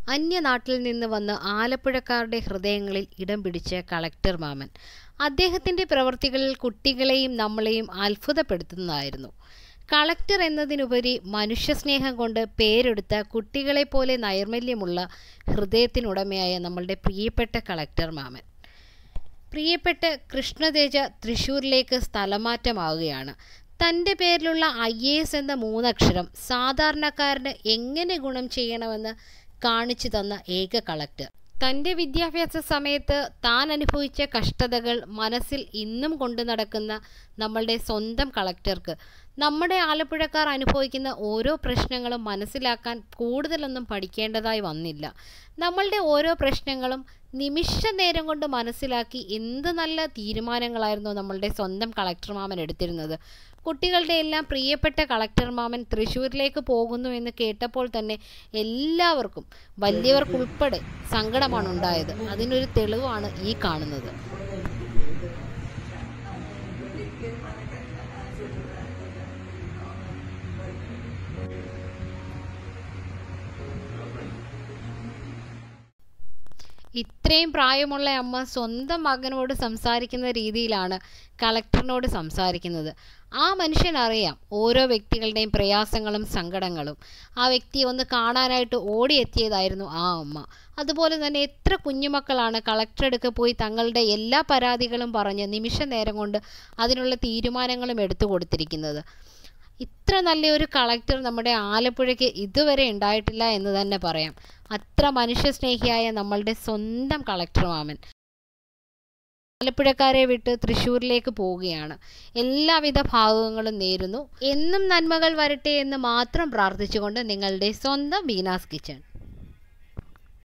അന്യനാട്ടിൽ നിന്ന് വന്ന് ആലപ്പുഴക്കാരുടെ ഹൃദയങ്ങളിൽ ഇടം പിടിച്ച കളക്ടർ മാമൻ അദ്ദേഹത്തിൻ്റെ പ്രവൃത്തികളിൽ കുട്ടികളെയും നമ്മളെയും അത്ഭുതപ്പെടുത്തുന്നതായിരുന്നു കളക്ടർ എന്നതിനുപരി മനുഷ്യസ്നേഹം കൊണ്ട് പേരെടുത്ത കുട്ടികളെപ്പോലെ നൈർമല്യമുള്ള ഹൃദയത്തിനുടമയായ നമ്മളുടെ പ്രിയപ്പെട്ട കളക്ടർ മാമൻ പ്രിയപ്പെട്ട കൃഷ്ണതേജ തൃശ്ശൂരിലേക്ക് സ്ഥലമാറ്റമാവുകയാണ് തൻ്റെ പേരിലുള്ള ഐ എ എസ് എന്ന മൂന്നക്ഷരം സാധാരണക്കാരന് എങ്ങനെ ഗുണം ചെയ്യണമെന്ന് കാണിച്ചു തന്ന ഏക കളക്ടർ തൻ്റെ വിദ്യാഭ്യാസ സമയത്ത് താൻ അനുഭവിച്ച കഷ്ടതകൾ മനസ്സിൽ ഇന്നും കൊണ്ടു നടക്കുന്ന നമ്മളുടെ സ്വന്തം കളക്ടർക്ക് നമ്മുടെ ആലപ്പുഴക്കാർ അനുഭവിക്കുന്ന ഓരോ പ്രശ്നങ്ങളും മനസ്സിലാക്കാൻ കൂടുതലൊന്നും പഠിക്കേണ്ടതായി വന്നില്ല നമ്മളുടെ ഓരോ പ്രശ്നങ്ങളും നിമിഷ നേരം കൊണ്ട് മനസ്സിലാക്കി എന്ത് നല്ല തീരുമാനങ്ങളായിരുന്നു നമ്മളുടെ സ്വന്തം കളക്ടർ മാമൻ എടുത്തിരുന്നത് കുട്ടികളുടെ എല്ലാം പ്രിയപ്പെട്ട കളക്ടർ മാമൻ തൃശ്ശൂരിലേക്ക് പോകുന്നു എന്ന് കേട്ടപ്പോൾ തന്നെ എല്ലാവർക്കും വലിയവർക്കുൾപ്പെടെ സങ്കടമാണ് ഉണ്ടായത് അതിനൊരു തെളിവാണ് ഈ കാണുന്നത് ഇത്രയും പ്രായമുള്ള അമ്മ സ്വന്തം മകനോട് സംസാരിക്കുന്ന രീതിയിലാണ് കളക്ടറിനോട് സംസാരിക്കുന്നത് ആ മനുഷ്യൻ അറിയാം ഓരോ വ്യക്തികളുടെയും പ്രയാസങ്ങളും സങ്കടങ്ങളും ആ വ്യക്തിയെ ഒന്ന് കാണാനായിട്ട് ഓടിയെത്തിയതായിരുന്നു ആ അമ്മ അതുപോലെ തന്നെ എത്ര കുഞ്ഞുമക്കളാണ് കളക്ടറെടുക്ക് പോയി തങ്ങളുടെ എല്ലാ പരാതികളും പറഞ്ഞ് നിമിഷ നേരം കൊണ്ട് അതിനുള്ള തീരുമാനങ്ങളും എടുത്തു കൊടുത്തിരിക്കുന്നത് ഇത്ര നല്ലൊരു കളക്ടർ നമ്മുടെ ആലപ്പുഴയ്ക്ക് ഇതുവരെ ഉണ്ടായിട്ടില്ല എന്ന് തന്നെ പറയാം അത്ര മനുഷ്യസ്നേഹിയായ നമ്മളുടെ സ്വന്തം കളക്ടർ മാമൻ ആലപ്പുഴക്കാരെ വിട്ട് തൃശ്ശൂരിലേക്ക് പോവുകയാണ് എല്ലാവിധ ഭാഗങ്ങളും നേരുന്നു എന്നും നന്മകൾ വരട്ടെ എന്ന് മാത്രം പ്രാർത്ഥിച്ചുകൊണ്ട് നിങ്ങളുടെ സ്വന്തം വീനാസ് കിച്ചൺ